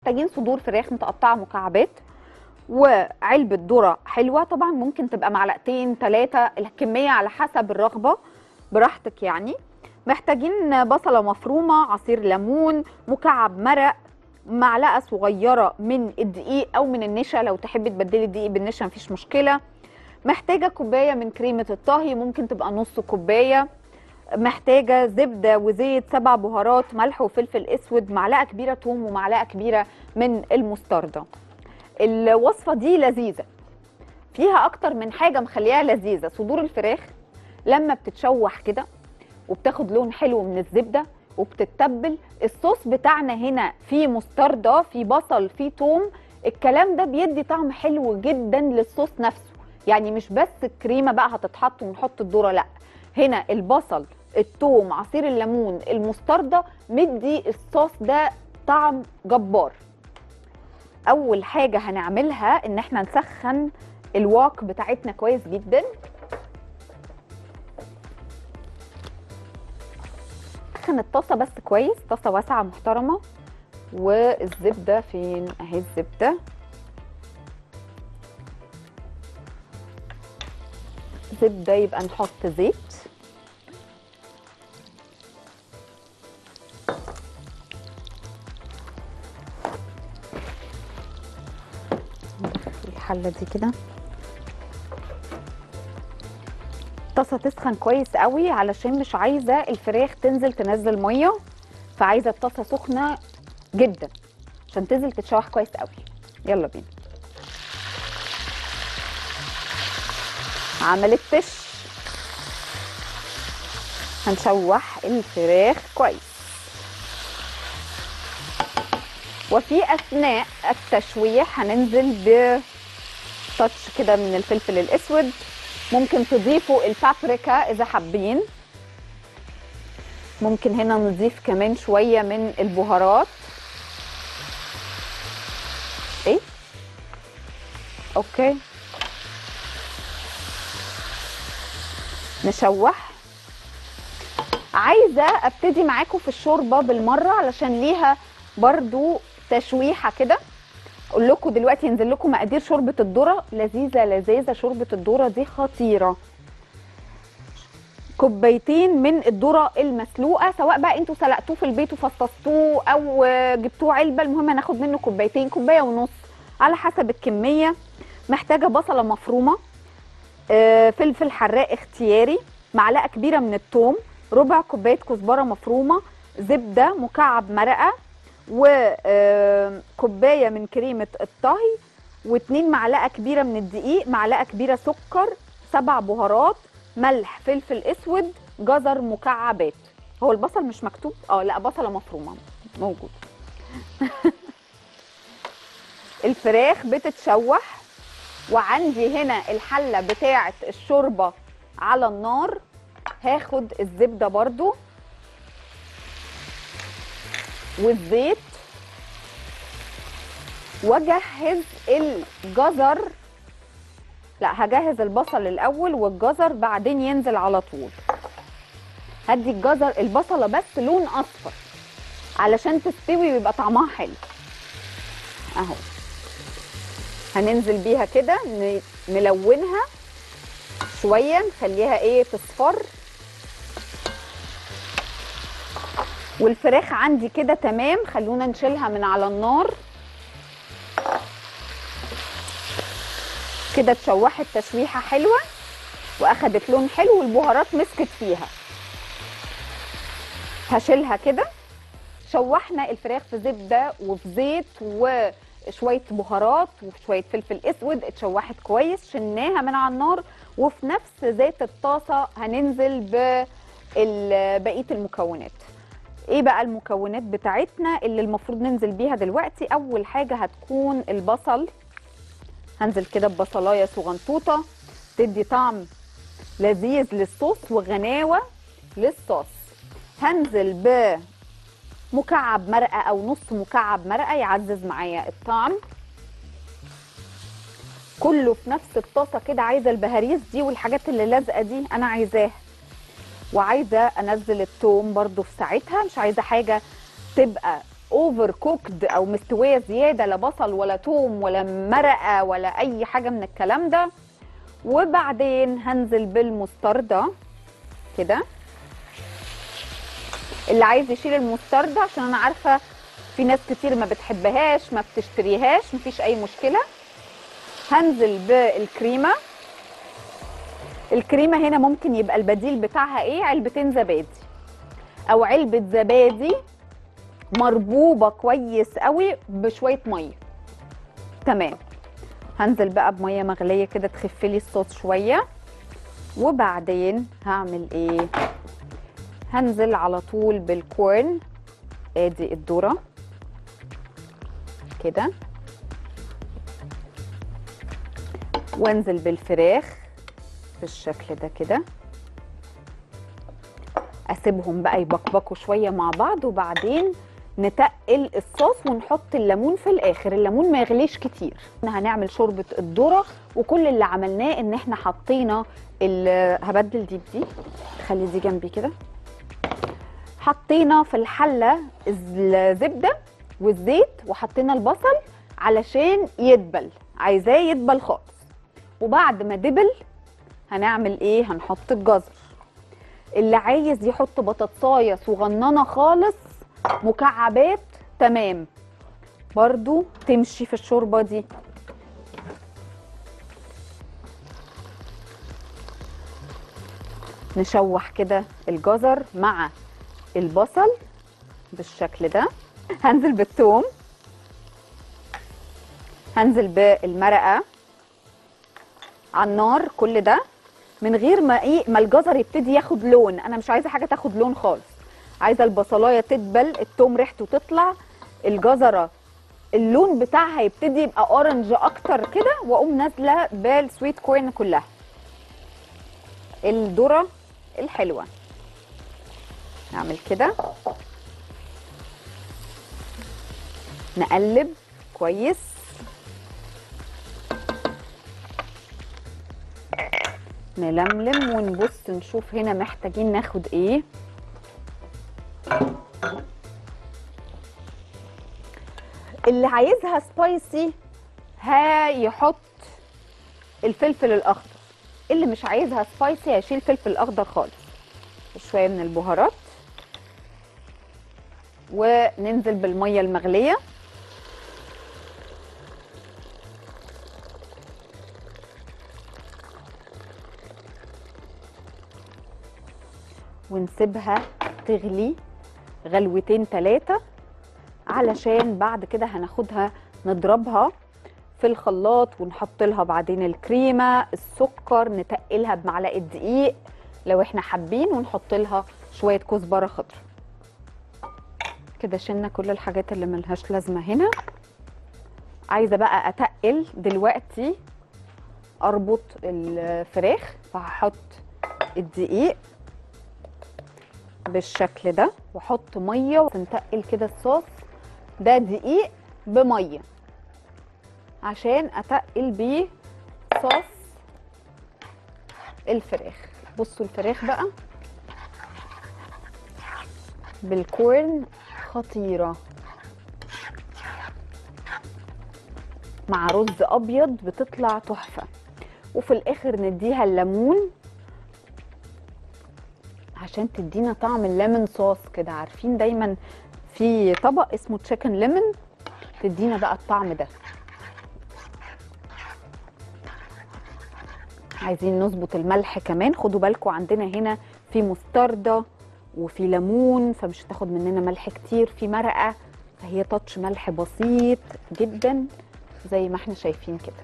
محتاجين صدور فراخ متقطعه مكعبات وعلبه ذره حلوه طبعا ممكن تبقى معلقتين ثلاثه الكميه على حسب الرغبه براحتك يعني محتاجين بصله مفرومه عصير ليمون مكعب مرق معلقه صغيره من الدقيق او من النشا لو تحبي تبدلي الدقيق بالنشا مفيش مشكله محتاجه كوبايه من كريمه الطهي ممكن تبقى نص كوبايه محتاجه زبده وزيت سبع بهارات ملح وفلفل اسود معلقه كبيره ثوم ومعلقه كبيره من المستردة الوصفه دي لذيذه فيها اكتر من حاجه مخليها لذيذه صدور الفراخ لما بتتشوح كده وبتاخد لون حلو من الزبده وبتتبل الصوص بتاعنا هنا فيه مستردة فيه بصل فيه توم الكلام ده بيدي طعم حلو جدا للصوص نفسه يعني مش بس الكريمه بقى هتتحط ونحط الذره لا هنا البصل التوم عصير الليمون المستردة مدي الصوص ده طعم جبار اول حاجه هنعملها ان احنا نسخن الواك بتاعتنا كويس جدا نسخن الطاسه بس كويس طاسه واسعه محترمه والزبده فين اهي الزبده زبده يبقى نحط زيت ندخل الحله دي كده الطاسه تسخن كويس قوي علشان مش عايزه الفراخ تنزل تنزل ميه فعايزه الطاسه سخنه جدا عشان تنزل تتشوح كويس قوي يلا بينا عملت فش هنشوح الفراخ كويس وفي اثناء التشويح هننزل بتاتش كده من الفلفل الاسود ممكن تضيفوا البابريكا اذا حابين ممكن هنا نضيف كمان شويه من البهارات ايه اوكي نشوح عايزه ابتدي معاكم في الشوربه بالمره علشان ليها برضو تشويحه كده اقول لكم دلوقتي ينزل لكم مقادير شوربه الذره لذيذه لذيذه شوربه الذره دي خطيره كوبايتين من الذره المسلوقه سواء بقى انتوا سلقتوه في البيت وفصصتوه او جبتوه علبه المهم هناخد منه كوبايتين كوبايه ونص على حسب الكميه محتاجه بصله مفرومه آه، فلفل حراق اختياري معلقه كبيره من الثوم ربع كوبايه كزبره مفرومه زبده مكعب مرقه وكوبايه من كريمه الطهي واتنين معلقه كبيره من الدقيق معلقه كبيره سكر سبع بهارات ملح فلفل اسود جزر مكعبات هو البصل مش مكتوب اه لا بصله مفرومه موجود الفراخ بتتشوح وعندي هنا الحله بتاعه الشوربه على النار هاخد الزبده برضو والزيت واجهز الجزر لا هجهز البصل الاول والجزر بعدين ينزل على طول هدي الجزر البصله بس لون اصفر علشان تستوي ويبقى طعمها حلو اهو هننزل بيها كده ن- نلونها شويه نخليها ايه تصفر والفراخ عندي كده تمام خلونا نشيلها من على النار كده اتشوحت تشويحه حلوه واخدت لون حلو والبهارات مسكت فيها هشيلها كده شوحنا الفراخ في زبده وفي زيت وشويه بهارات وشويه فلفل اسود اتشوحت كويس شلناها من على النار وفي نفس زيت الطاسه هننزل ببقيه المكونات ايه بقى المكونات بتاعتنا اللي المفروض ننزل بيها دلوقتي اول حاجه هتكون البصل هنزل كده ببصلايه صغنطوطه تدي طعم لذيذ للصوص وغناوه للصوص هنزل بمكعب مرقه او نص مكعب مرقه يعزز معايا الطعم كله في نفس الطاسه كده عايزه البهاريز دي والحاجات اللي لازقه دي انا عايزاها وعايزه انزل التوم برضو في ساعتها مش عايزه حاجه تبقى اوفر كوكد او مستويه زياده لا بصل ولا توم ولا مرقه ولا اي حاجه من الكلام ده وبعدين هنزل بالمستردة كده اللي عايز يشيل المستردة عشان انا عارفه في ناس كتير ما بتحبهاش ما بتشتريهاش مفيش اي مشكله هنزل بالكريمه الكريمه هنا ممكن يبقى البديل بتاعها ايه علبتين زبادي او علبه زبادي مربوبه كويس قوي بشويه ميه تمام هنزل بقى بميه مغليه كده تخف لي الصوص شويه وبعدين هعمل ايه هنزل على طول بالكورن ادي الذره كده وانزل بالفراخ بالشكل ده كده اسيبهم بقى يبقبقوا شويه مع بعض وبعدين نتقل الصوص ونحط الليمون في الاخر الليمون ما يغليش كتير احنا هنعمل شوربه الذره وكل اللي عملناه ان احنا حطينا ال- هبدل دي بدي خلي دي جنبي كده حطينا في الحله الزبده والزيت وحطينا البصل علشان يدبل عايزاه يدبل خالص وبعد ما دبل هنعمل ايه هنحط الجزر اللي عايز يحط بطاطسايه صغننه خالص مكعبات تمام برضو تمشي في الشوربه دي نشوح كده الجزر مع البصل بالشكل ده هنزل بالثوم هنزل بالمرقه على النار كل ده من غير ما ايه ما الجزر يبتدي ياخد لون انا مش عايزه حاجه تاخد لون خالص عايزه البصلايه تدبل التوم ريحته تطلع الجزره اللون بتاعها يبتدي يبقى اورنج اكتر كده واقوم نازله بالسويت كورن كلها الذره الحلوه نعمل كده نقلب كويس نلملم ونبص نشوف هنا محتاجين ناخد ايه اللي عايزها سبايسي هيحط الفلفل الاخضر اللي مش عايزها سبايسي هيشيل الفلفل الاخضر خالص شويه من البهارات وننزل بالميه المغليه ونسيبها تغلي غلوتين ثلاثة علشان بعد كده هناخدها نضربها في الخلاط ونحط لها بعدين الكريمة السكر نتقلها بمعلقة دقيق لو احنا حابين ونحط لها شوية كزبرة خضر كده شلنا كل الحاجات اللي ملهاش لازمة هنا عايزة بقى اتقل دلوقتي اربط الفراخ فهحط الدقيق بالشكل ده واحط ميه ونتقل كده الصوص ده دقيق بميه عشان اتقل بيه صوص الفراخ بصوا الفراخ بقى بالكورن خطيره مع رز ابيض بتطلع تحفه وفي الاخر نديها الليمون عشان تدينا طعم الليمون صوص كده عارفين دايما في طبق اسمه تشيكن ليمون تدينا بقى الطعم ده عايزين نظبط الملح كمان خدوا بالكم عندنا هنا في مستردة وفي ليمون فمش هتاخد مننا ملح كتير في مرقة فهي تاتش ملح بسيط جدا زي ما احنا شايفين كده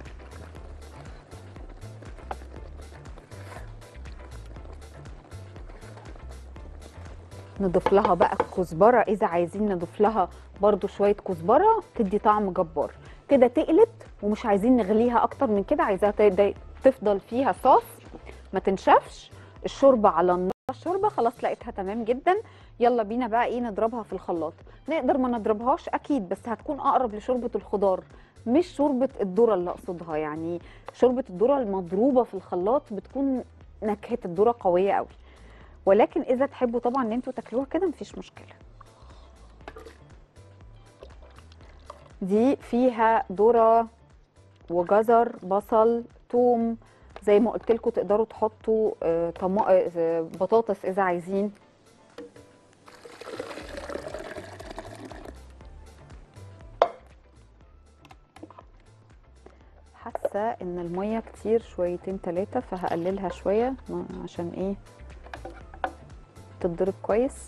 نضيف لها بقى الكزبره اذا عايزين نضيف لها برضو شويه كزبره تدي طعم جبار كده تقلت ومش عايزين نغليها اكتر من كده عايزاها ت- تفضل فيها صوص ما تنشفش الشوربه على النار الشوربه خلاص لقيتها تمام جدا يلا بينا بقى ايه نضربها في الخلاط نقدر ما نضربهاش اكيد بس هتكون اقرب لشوربه الخضار مش شوربه الذره اللي اقصدها يعني شوربه الذره المضروبه في الخلاط بتكون نكهه الذره قويه قوي ولكن اذا تحبوا طبعا ان انتوا تاكلوها كده مفيش مشكله دي فيها ذره وجزر بصل توم زي ما قلت لكم تقدروا تحطوا آه، طما... آه، بطاطس اذا عايزين حاسه ان الميه كتير شويتين تلاتة فهقللها شويه ما- عشان ايه تتضرب كويس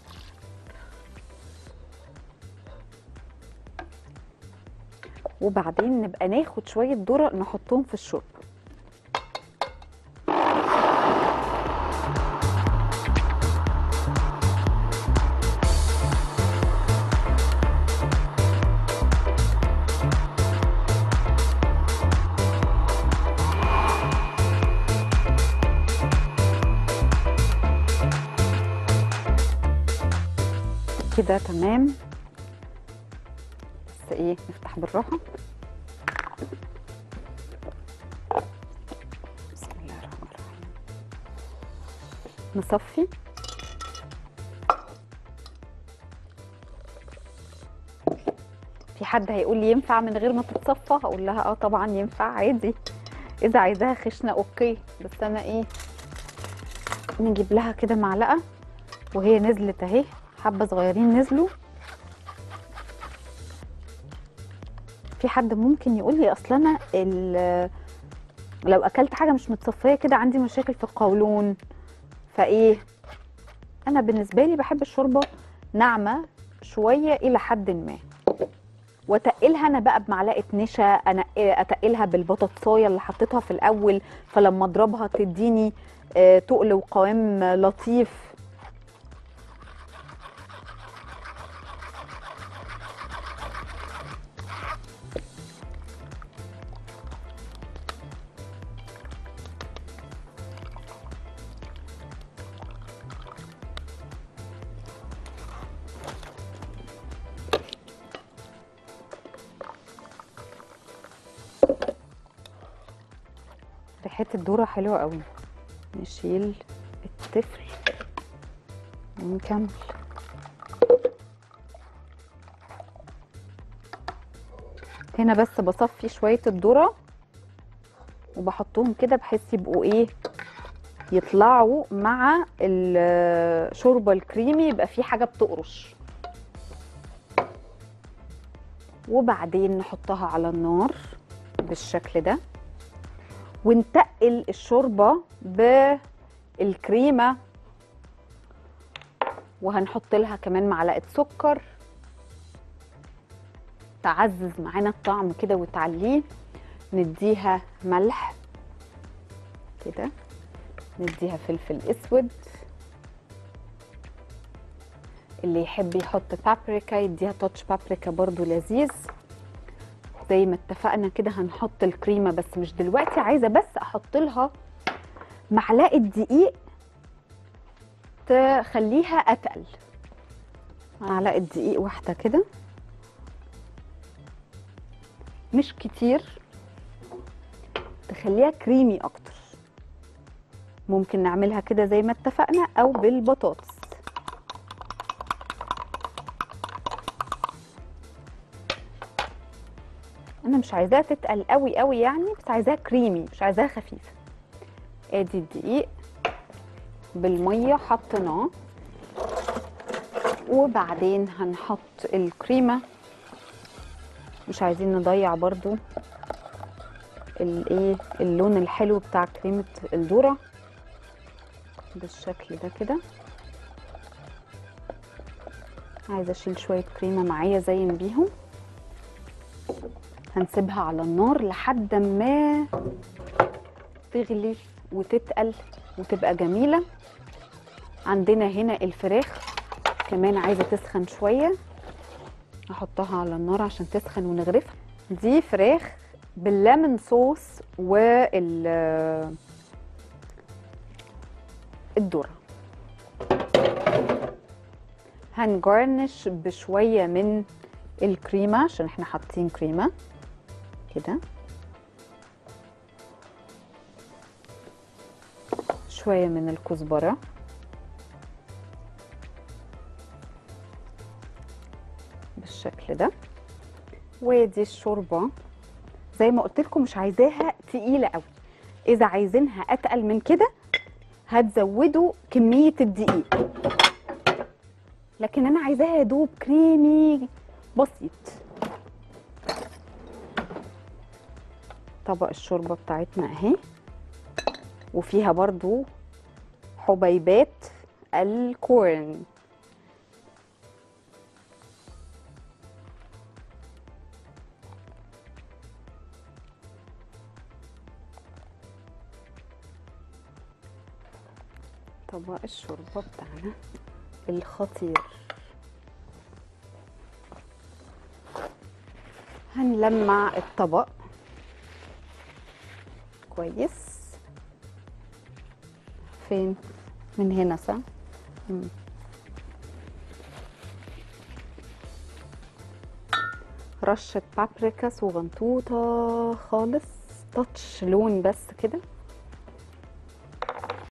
وبعدين نبقى ناخد شويه ذره نحطهم في الشرب كده تمام بس ايه نفتح بالراحه بسم الله الرحمن الرحيم نصفي في حد هيقول لي ينفع من غير ما تتصفى هقول لها اه طبعا ينفع عادي اذا عايزاها خشنه اوكي بس انا ايه نجيب لها كده معلقه وهي نزلت اهي حبه صغيرين نزلوا في حد ممكن يقول لي اصل انا ال- لو اكلت حاجه مش متصفيه كده عندي مشاكل في القولون فايه انا بالنسبه لي بحب الشوربه ناعمه شويه الى حد ما واتقلها انا بقى بمعلقه نشا انا اتقلها بالبطاطسايه اللي حطيتها في الاول فلما اضربها تديني آه، تقل وقوام لطيف ريحه الذره حلوه قوي نشيل التفل ونكمل هنا بس بصفي شويه الذره وبحطهم كده بحيث يبقوا ايه يطلعوا مع الشوربه الكريمي يبقى في حاجه بتقرش وبعدين نحطها على النار بالشكل ده ونتقل الشوربه بالكريمه وهنحط لها كمان معلقه سكر تعزز معانا الطعم كده وتعليه نديها ملح كده نديها فلفل اسود اللي يحب يحط بابريكا يديها تاتش بابريكا برضو لذيذ زي ما اتفقنا كده هنحط الكريمه بس مش دلوقتي عايزه بس احط لها معلقه دقيق تخليها اتقل معلقه دقيق واحده كده مش كتير تخليها كريمي اكتر ممكن نعملها كده زي ما اتفقنا او بالبطاطس انا مش عايزاها تتقل قوي قوي يعني بس عايزاها كريمي مش عايزاها خفيفه ادي الدقيق بالميه حطيناه وبعدين هنحط الكريمه مش عايزين نضيع برضو الايه اللون الحلو بتاع كريمه الذره بالشكل ده كده عايزه اشيل شويه كريمه معايا زين بيهم هنسيبها على النار لحد ما تغلي وتتقل وتبقى جميله عندنا هنا الفراخ كمان عايزه تسخن شويه احطها على النار عشان تسخن ونغرفها دي فراخ بالليمون صوص وال الذره هنجرنش بشويه من الكريمه عشان احنا حاطين كريمه كده شويه من الكزبره بالشكل ده وادي الشوربه زي ما قلت لكم مش عايزاها تقيله قوي اذا عايزينها اتقل من كده هتزودوا كميه الدقيق لكن انا عايزاها يا دوب كريمي بسيط طبق الشوربه بتاعتنا اهي وفيها برضو حبيبات الكورن طبق الشوربه بتاعنا الخطير هنلمع الطبق كويس فين من هنا صح مم. رشة بابريكا صغنطوطة خالص تاتش لون بس كده